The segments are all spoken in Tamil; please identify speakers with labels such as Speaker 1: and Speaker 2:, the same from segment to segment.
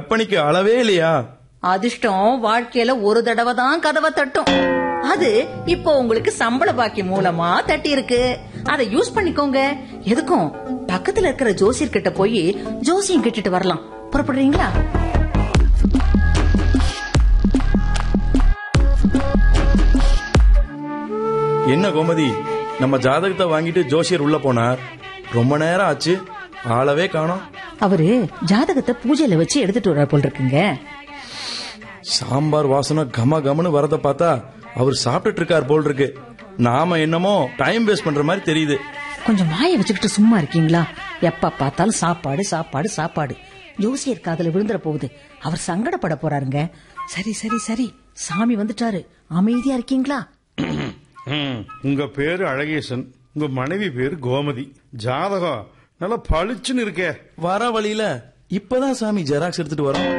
Speaker 1: கற்பனைக்கு அளவே இல்லையா
Speaker 2: அதிர்ஷ்டம் வாழ்க்கையில ஒரு தடவை தான் கதவை தட்டும் அது இப்போ உங்களுக்கு சம்பள பாக்கி மூலமா தட்டி இருக்கு அதை யூஸ் பண்ணிக்கோங்க எதுக்கும் பக்கத்துல இருக்கிற ஜோசியர் கிட்ட போய் ஜோசியம் கேட்டுட்டு வரலாம் புறப்படுறீங்களா
Speaker 1: என்ன கோமதி நம்ம ஜாதகத்தை வாங்கிட்டு ஜோசியர் உள்ள போனார் ரொம்ப நேரம் ஆச்சு ஆளவே காணோம்
Speaker 2: அவரு ஜாதகத்தை பூஜையில வச்சு எடுத்துட்டு வர போல் இருக்குங்க
Speaker 1: சாம்பார் வாசனை கம கமன்னு வரத பார்த்தா அவர் சாப்பிட்டுட்டு இருக்கார் போல் இருக்கு நாம என்னமோ டைம் வேஸ்ட் பண்ற மாதிரி தெரியுது
Speaker 2: கொஞ்சம் வாய வச்சுக்கிட்டு சும்மா இருக்கீங்களா எப்ப பார்த்தாலும் சாப்பாடு சாப்பாடு சாப்பாடு ஜோசியர் காதுல விழுந்துற போகுது அவர் சங்கடப்பட போறாருங்க சரி சரி சரி சாமி வந்துட்டாரு அமைதியா இருக்கீங்களா
Speaker 3: ம், உங்க பேரு அழகேசன் உங்க மனைவி பேரு கோமதி ஜாதகம் நல்லா பளிச்சுன்னு இருக்கே
Speaker 1: வர வழியில இப்பதான் சாமி ஜெராக்ஸ் எடுத்துட்டு வரோம்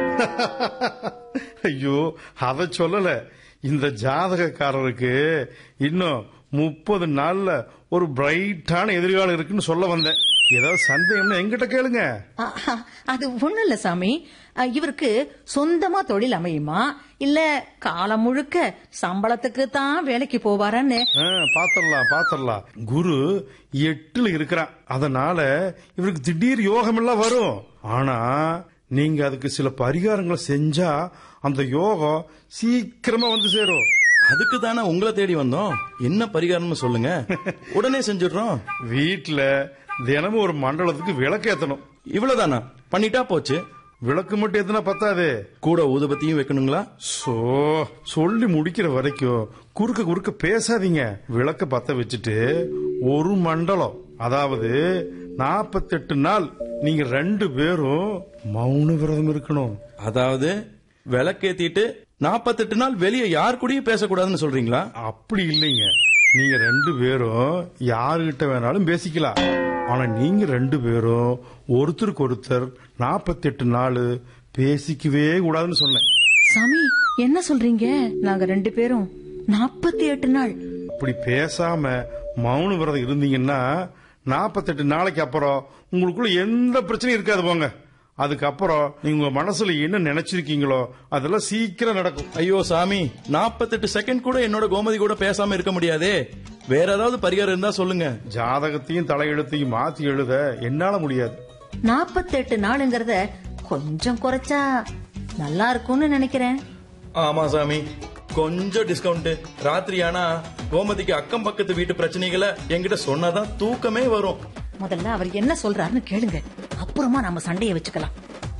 Speaker 3: ஐயோ அத சொல்லல இந்த ஜாதகக்காரருக்கு இன்னும் முப்பது நாள்ல ஒரு பிரைட்டான எதிர்காலம் இருக்குன்னு சொல்ல வந்தேன் ஏதாவது சந்தேகம்னா எங்கிட்ட கேளுங்க
Speaker 2: ஆஹா, அது ஒண்ணும் இல்ல சாமி அஹ், இவருக்கு சொந்தமா தொழில் அமையுமா இல்ல காலம் முழுக்க சம்பளத்துக்கு தான் வேலைக்கு போவாரான்னு
Speaker 3: ஆ, பாத்திரலாம் பாத்திரலாம் குரு எட்டுல இருக்கிறான் அதனால இவருக்கு திடீர் யோகம் எல்லாம் வரும் ஆனா நீங்க அதுக்கு சில பரிகாரங்களை செஞ்சா அந்த யோகம் சீக்கிரமா வந்து சேரும்
Speaker 1: அதுக்கு தானே உங்களை தேடி வந்தோம் என்ன பரிகாரம்னு சொல்லுங்க உடனே செஞ்சிடுறோம்
Speaker 3: வீட்டுல தினமும் ஒரு மண்டலத்துக்கு விளக்கு ஏத்தணும்
Speaker 1: இவ்வளவுதானா பண்ணிட்டா போச்சு
Speaker 3: விளக்கு மட்டும் ஏத்தினா பத்தாது
Speaker 1: கூட ஊதுபத்தியும் வைக்கணுங்களா
Speaker 3: சோ சொல்லி முடிக்கிற வரைக்கும் குறுக்க குறுக்க பேசாதீங்க விளக்க பத்த வச்சுட்டு ஒரு மண்டலம் அதாவது நாற்பத்தெட்டு நாள் நீங்க ரெண்டு பேரும் மௌன விரதம் இருக்கணும்
Speaker 1: அதாவது விளக்கேத்திட்டு நாற்பத்தெட்டு நாள் வெளியே யார் கூடயும் பேசக்கூடாதுன்னு சொல்றீங்களா
Speaker 3: அப்படி இல்லைங்க நீங்க ரெண்டு பேரும் யாருகிட்ட வேணாலும் பேசிக்கலாம் ஆனா நீங்க ரெண்டு பேரும் ஒருத்தருக்கு ஒருத்தர் நாற்பத்தெட்டு நாள் பேசிக்கவே கூடாதுன்னு சொன்னேன்
Speaker 2: சாமி என்ன சொல்றீங்க நாங்க ரெண்டு பேரும் நாற்பத்தி எட்டு நாள்
Speaker 3: அப்படி பேசாம மௌன விரதம் இருந்தீங்கன்னா நாற்பத்தெட்டு நாளைக்கு அப்புறம் உங்களுக்குள்ள எந்த பிரச்சனையும் இருக்காது போங்க அதுக்கப்புறம் நீங்க உங்க மனசுல என்ன நினைச்சிருக்கீங்களோ அதெல்லாம் சீக்கிரம் நடக்கும்
Speaker 1: ஐயோ சாமி நாற்பத்தெட்டு செகண்ட் கூட என்னோட கோமதி கூட பேசாம இருக்க முடியாதே வேற ஏதாவது பரிகாரம் இருந்தா சொல்லுங்க
Speaker 3: ஜாதகத்தையும் தலையெழுத்தையும் மாத்தி எழுத என்னால முடியாது
Speaker 2: நாற்பத்தெட்டு நாளுங்கிறத கொஞ்சம் குறைச்சா நல்லா இருக்கும்னு நினைக்கிறேன்
Speaker 1: ஆமா சாமி கொஞ்சம் டிஸ்கவுண்ட் ராத்திரி ஆனா கோமதிக்கு அக்கம் பக்கத்து வீட்டு பிரச்சனைகளை என்கிட்ட சொன்னாதான் தூக்கமே வரும்
Speaker 2: முதல்ல அவர் என்ன சொல்றாருன்னு கேளுங்க அப்புறமா நம்ம சண்டையை வச்சுக்கலாம்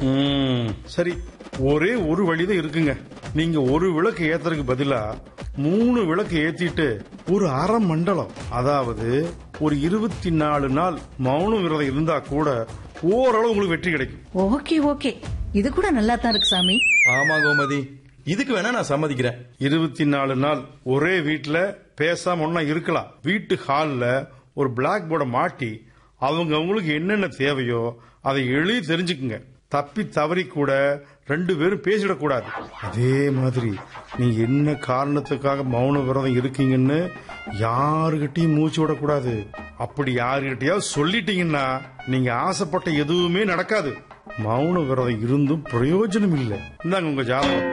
Speaker 3: ம், சரி ஒரே ஒரு வழிதான் இருக்குங்க நீங்க ஒரு விளக்கு ஏத்துறதுக்கு பதிலா மூணு விளக்கு ஏத்திட்டு ஒரு அரை மண்டலம் அதாவது ஒரு இருபத்தி நாலு நாள் மௌன விரதம் இருந்தா கூட ஓரளவு உங்களுக்கு வெற்றி கிடைக்கும்
Speaker 2: ஓகே ஓகே இது கூட நல்லா தான் இருக்கு சாமி
Speaker 1: ஆமா கோமதி இதுக்கு வேணா நான் சம்மதிக்கிறேன்
Speaker 3: இருபத்தி நாலு நாள் ஒரே வீட்ல பேசாம ஒன்னா இருக்கலாம் வீட்டு ஹால்ல ஒரு பிளாக் போர்டை மாட்டி அவங்க அவங்களுக்கு என்னென்ன தேவையோ அதை எழுதி தெரிஞ்சுக்குங்க தப்பி தவறி கூட ரெண்டு பேரும் பேசிடக்கூடாது அதே மாதிரி நீங்க என்ன காரணத்துக்காக மௌன விரதம் இருக்கீங்கன்னு யாருகிட்டயும் மூச்சு விடக்கூடாது அப்படி யாருகிட்டயாவது சொல்லிட்டீங்கன்னா நீங்க ஆசைப்பட்ட எதுவுமே நடக்காது மௌன விரதம் இருந்தும் பிரயோஜனம் இல்லை இந்தாங்க உங்க ஜாதகம்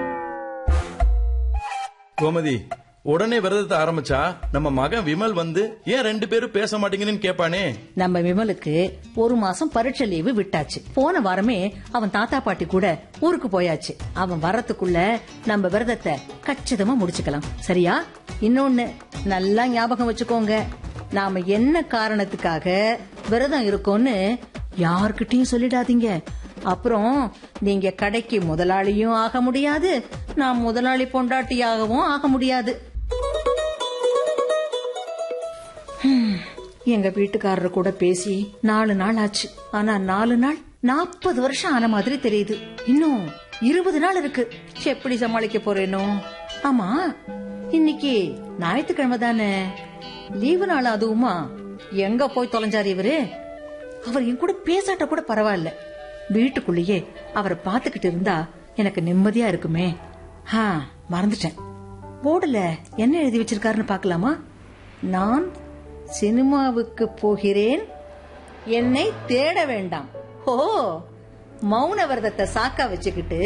Speaker 1: கோமதி உடனே விரதத்தை ஆரம்பிச்சா நம்ம மகன் விமல் வந்து ஏன் ரெண்டு பேரும் பேச மாட்டீங்கன்னு கேட்பானே
Speaker 2: நம்ம விமலுக்கு ஒரு மாசம் பரீட்சை லீவு விட்டாச்சு போன வாரமே அவன் தாத்தா பாட்டி கூட ஊருக்கு போயாச்சு அவன் வரத்துக்குள்ள நம்ம விரதத்தை கச்சிதமா முடிச்சுக்கலாம் சரியா இன்னொன்னு நல்லா ஞாபகம் வச்சுக்கோங்க நாம என்ன காரணத்துக்காக விரதம் இருக்கோம்னு யார்கிட்டயும் சொல்லிடாதீங்க அப்புறம் நீங்க கடைக்கு முதலாளியும் ஆக முடியாது நான் முதலாளி பொண்டாட்டியாகவும் ஆக முடியாது எங்க வீட்டுக்காரர் கூட பேசி நாலு நாள் ஆச்சு ஆனா நாலு நாள் நாற்பது வருஷம் ஆன மாதிரி தெரியுது இன்னும் இருபது நாள் இருக்கு எப்படி சமாளிக்க போறேனோ ஆமா இன்னைக்கு ஞாயிற்றுக்கிழமை தானே லீவு நாள் அதுவுமா எங்க போய் தொலைஞ்சாரு இவரு அவர் என் கூட பேசாட்ட கூட பரவாயில்ல வீட்டுக்குள்ளேயே அவரை பாத்துக்கிட்டு இருந்தா எனக்கு நிம்மதியா இருக்குமே ஆ மறந்துட்டேன் போர்டுல என்ன எழுதி வச்சிருக்காருன்னு பார்க்கலாமா நான் சினிமாவுக்கு போகிறேன் என்னை தேட வேண்டாம் ஓ மௌன விரதத்தை சாக்கா வச்சுக்கிட்டு